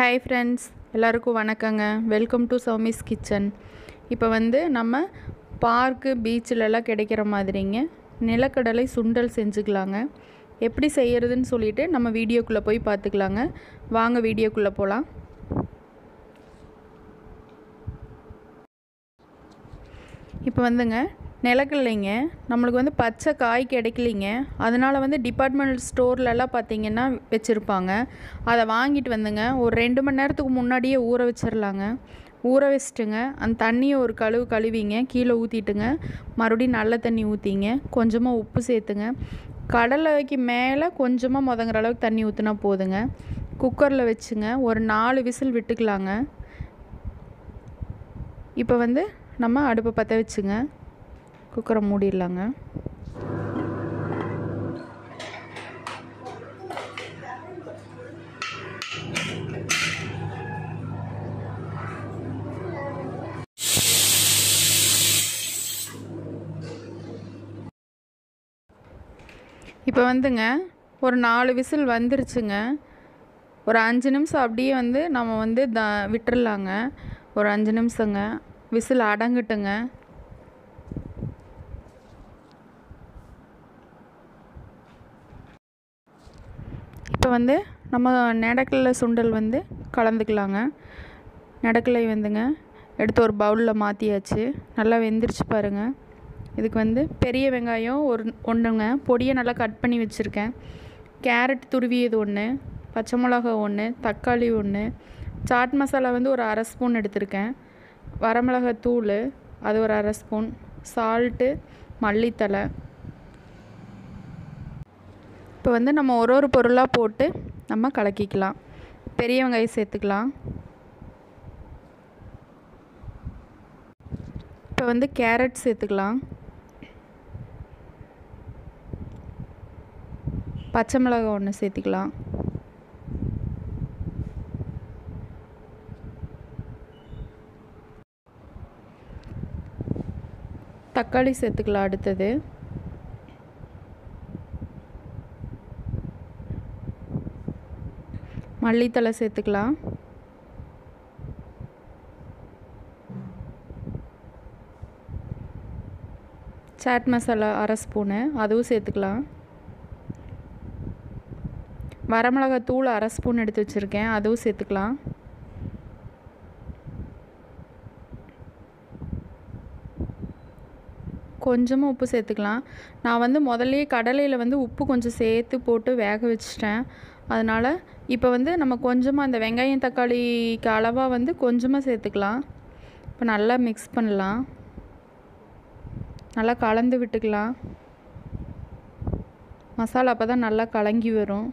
hi friends எல்லாருக்கும் வணக்கங்க welcome to சௌமிஸ் kitchen இப்போ வந்து நம்ம பார்க்கு பீச்சிலலாம் கிடைக்கிற மாதிரிங்க நிலக்கடலை சுண்டல் செஞ்சுக்கலாங்க எப்படி செய்யறதுன்னு சொல்லிட்டு நம்ம வீடியோக்குள்ளே போய் பார்த்துக்கலாங்க வாங்க வீடியோக்குள்ளே போகலாம் இப்போ வந்துங்க நிலக்கடலைங்க நம்மளுக்கு வந்து பச்சை காய் கிடைக்கலிங்க அதனால் வந்து டிபார்ட்மெண்டல் ஸ்டோர்லலாம் பார்த்தீங்கன்னா வச்சுருப்பாங்க அதை வாங்கிட்டு வந்துங்க ஒரு ரெண்டு மணி நேரத்துக்கு முன்னாடியே ஊற வச்சிடலாங்க ஊற வச்சுட்டுங்க அந்த தண்ணியை ஒரு கழுவு கழுவிங்க கீழே ஊற்றிட்டுங்க மறுபடியும் நல்ல தண்ணி ஊற்றிங்க கொஞ்சமாக உப்பு சேர்த்துங்க கடலைக்கு மேலே கொஞ்சமாக முதங்குற அளவுக்கு தண்ணி ஊற்றினா போதுங்க குக்கரில் வச்சுங்க ஒரு நாலு விசில் விட்டுக்கலாங்க இப்போ வந்து நம்ம அடுப்பை பற்ற வச்சுங்க குக்கரை மூடிடலாங்க இப்போ வந்துங்க ஒரு நாலு விசில் வந்துருச்சுங்க ஒரு அஞ்சு நிமிஷம் அப்படியே வந்து நம்ம வந்து த விட்டுறலாங்க ஒரு அஞ்சு நிமிஷங்க விசில் அடங்கட்டுங்க இப்போ வந்து நம்ம நெடக்கடலை சுண்டல் வந்து கலந்துக்கலாங்க நெடக்கடலை வந்துங்க எடுத்து ஒரு பவுலில் மாற்றியாச்சு நல்லா வெந்துருச்சு பாருங்கள் இதுக்கு வந்து பெரிய வெங்காயம் ஒரு ஒன்றுங்க பொடியை நல்லா கட் பண்ணி வச்சுருக்கேன் கேரட் துருவியது ஒன்று பச்சை மிளகா ஒன்று தக்காளி ஒன்று சாட் மசாலா வந்து ஒரு அரை ஸ்பூன் எடுத்திருக்கேன் வரமிளகா தூள் அது ஒரு அரை ஸ்பூன் சால்ட்டு மல்லித்தலை இப்போ வந்து நம்ம ஒரு ஒரு பொருளாக போட்டு நம்ம கலக்கிக்கலாம் பெரிய வெங்காயம் சேர்த்துக்கலாம் இப்போ வந்து கேரட் சேர்த்துக்கலாம் பச்சை மிளகாய் ஒன்று சேர்த்துக்கலாம் தக்காளி சேர்த்துக்கலாம் அடுத்தது மல்லித்தலை சேர்த்துக்கலாம் சாட் மசாலா அரை ஸ்பூனு அதுவும் சேர்த்துக்கலாம் வரமிளகாய் தூள் அரை ஸ்பூன் எடுத்து வச்சுருக்கேன் அதுவும் சேர்த்துக்கலாம் கொஞ்சமாக உப்பு சேர்த்துக்கலாம் நான் வந்து முதல்லையே கடலையில் வந்து உப்பு கொஞ்சம் சேர்த்து போட்டு வேக வச்சிட்டேன் அதனால் இப்போ வந்து நம்ம கொஞ்சமாக அந்த வெங்காயம் தக்காளிக்கு அளவாக வந்து கொஞ்சமாக சேர்த்துக்கலாம் இப்போ நல்லா மிக்ஸ் பண்ணலாம் நல்லா கலந்து விட்டுக்கலாம் மசாலா அப்போ தான் நல்லா கலங்கி வரும்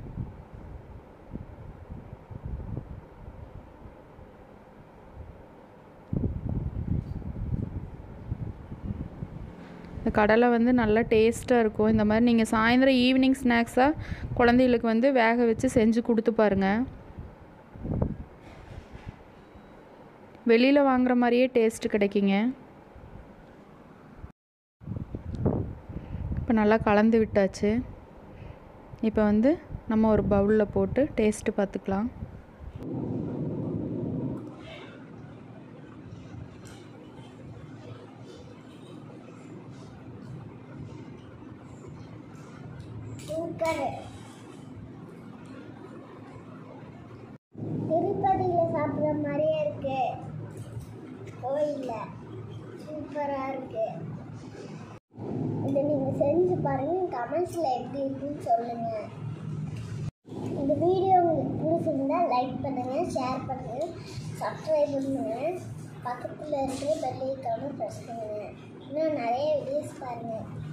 இந்த கடலை வந்து நல்லா டேஸ்ட்டாக இருக்கும் இந்த மாதிரி நீங்கள் சாயந்தரம் ஈவினிங் ஸ்நாக்ஸாக குழந்தைகளுக்கு வந்து வேக வச்சு செஞ்சு கொடுத்து பாருங்கள் வெளியில் வாங்குற மாதிரியே டேஸ்ட்டு கிடைக்குங்க இப்போ நல்லா கலந்து விட்டாச்சு இப்போ வந்து நம்ம ஒரு பவுலில் போட்டு டேஸ்ட்டு பார்த்துக்கலாம் சூப்பர் திருப்பதியில் சாப்பிட்ற மாதிரியே இருக்கு கோயிலில் சூப்பராக இருக்கு இதை நீங்கள் செஞ்சு பாருங்க கமெண்ட்ஸில் எப்படி இருக்குன்னு சொல்லுங்க இந்த வீடியோ உங்களுக்கு பிடிச்சிருந்தா லைக் பண்ணுங்க ஷேர் பண்ணுங்க சப்ஸ்கிரைப் பண்ணுங்க பக்கத்தில் இருக்கிற பெல் ஐக்கானை ப்ரெஸ் பண்ணுங்க இன்னும் நிறைய வீடியோஸ் பாருங்கள்